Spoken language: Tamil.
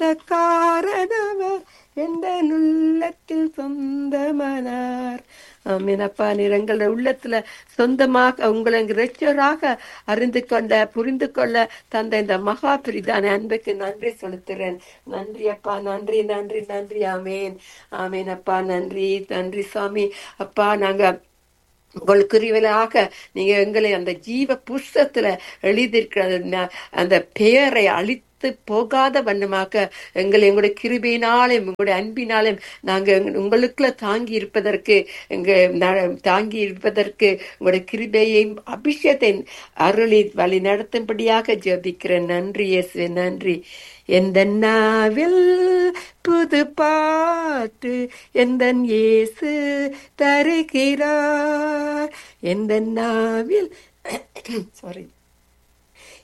காரணவர் எந்த உள்ளத்தில் சொந்தமானார் ஆமீனப்பா நீர் எங்களோட உள்ளத்துல சொந்தமாக உங்களை இரட்சராக அறிந்து கொண்ட புரிந்து கொள்ள தந்த இந்த மகா பிரிதான அன்புக்கு நன்றி செலுத்துறேன் நன்றி அப்பா நன்றி நன்றி நன்றி ஆமேன் ஆமேன் அப்பா நன்றி நன்றி சாமி அப்பா நாங்க உங்களுக்கு குறிவலாக நீங்க எங்களை அந்த ஜீவ புஸ்தத்துல எழுதியிருக்கிற அந்த- அந்த பெயரை அழித்து போகாத வண்ணமாக எங்களை எங்களுடைய கிருபையினாலும் உங்களுடைய அன்பினாலும் நாங்க எங்க- உங்களுக்குள்ள தாங்கி இருப்பதற்கு எங்க ந- தாங்கி இருப்பதற்கு உங்களுடைய கிருபையையும் அபிஷேகத்தை அருளி வழி நடத்தும்படியாக ஜெபிக்கிறேன் நன்றி இயேசுவே நன்றி எந்த நாவில் புது பாட்டு எந்த இயேசு தருகிறார் எந்த நாவில் சாரி